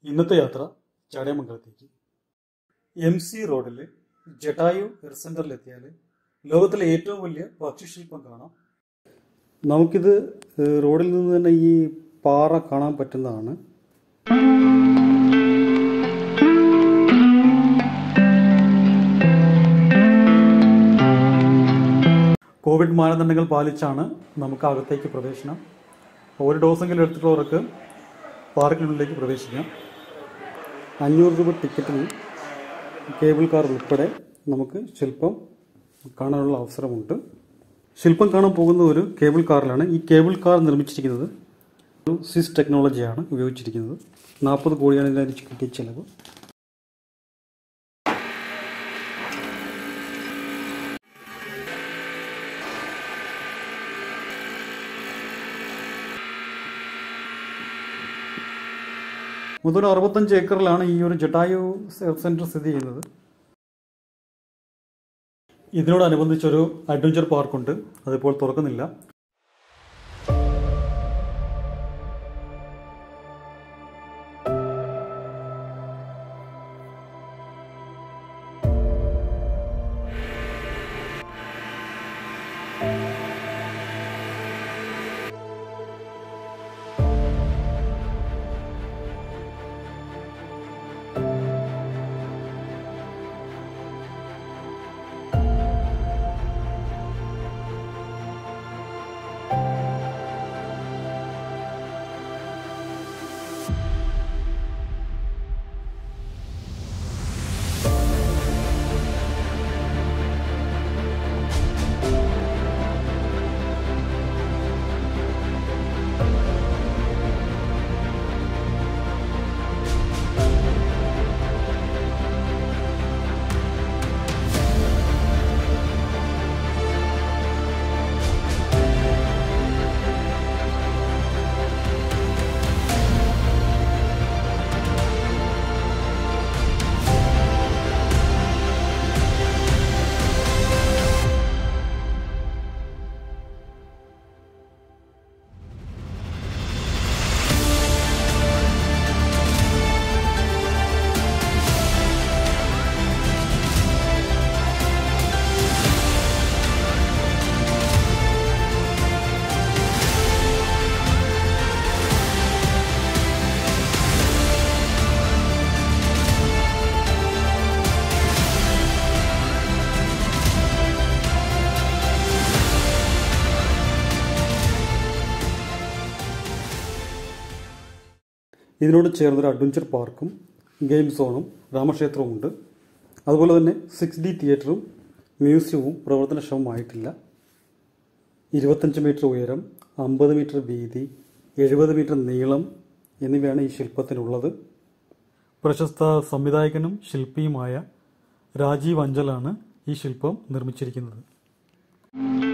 ഇന്നത്തെ യാത്ര ചടയമംഗലത്തേക്ക് M C റോഡിൽ ജട്ടായു ഹെയർ സെന്ററിൽ എത്തിയാൽ ലോകത്തിലെ ഏറ്റവും വലിയ ഭക്ഷ്യശില്പം കാണാം നമുക്കിത് ഏഹ്, റോഡിൽ നിന്ന് തന്നെ ഈ പാറ കാണാൻ പറ്റുന്നതാണ് കോവിഡ് മാനദണ്ഡങ്ങൾ പാലിച്ചാണ് നമുക്ക് അകത്തേക്ക് പ്രവേശനം ഒരു ഡോസെങ്കിലും എടുത്തിട്ടുള്ളവർക്ക് പാർക്കിനുള്ളിലേക്ക് പ്രവേശിക്കാം അഞ്ഞൂറ് രൂപ ടിക്കറ്റിന് കേബിൾ കാർ ഉൾപ്പെടെ നമുക്ക് ശില്പം കാണാനുള്ള അവസരമുണ്ട് ശില്പം കാണാൻ പോകുന്ന ഒരു കേബിൾ കാറിലാണ് ഈ കേബിൾ കാർ നിർമ്മിച്ചിരിക്കുന്നത് ഒരു സിസ് ടെക്നോളജിയാണ് ഉപയോഗിച്ചിരിക്കുന്നത് നാൽപ്പത് കോടിയാണ് ഇതിനകത്ത് കിട്ടിയ ചിലവ് മുതൽ അറുപത്തഞ്ച് ഏക്കറിലാണ് ഈ ഒരു ജട്ടായു സെന്റർ സ്ഥിതി ചെയ്യുന്നത് ഇതിനോടനുബന്ധിച്ചൊരു അഡ്വഞ്ചർ പാർക്കുണ്ട് അതിപ്പോൾ തുറക്കുന്നില്ല ഇതിനോട് ചേർന്നൊരു അഡ്വഞ്ചർ പാർക്കും ഗെയിം സോണും രാമക്ഷേത്രവും ഉണ്ട് അതുപോലെ തന്നെ സിക്സ് ഡി തിയേറ്ററും മ്യൂസിയവും പ്രവർത്തനക്ഷമമായിട്ടില്ല ഇരുപത്തഞ്ച് മീറ്റർ ഉയരം അമ്പത് മീറ്റർ വീതി എഴുപത് മീറ്റർ നീളം എന്നിവയാണ് ഈ ശില്പത്തിനുള്ളത് പ്രശസ്ത സംവിധായകനും ശില്പിയുമായ രാജീവ് അഞ്ചലാണ് ഈ ശില്പം നിർമ്മിച്ചിരിക്കുന്നത്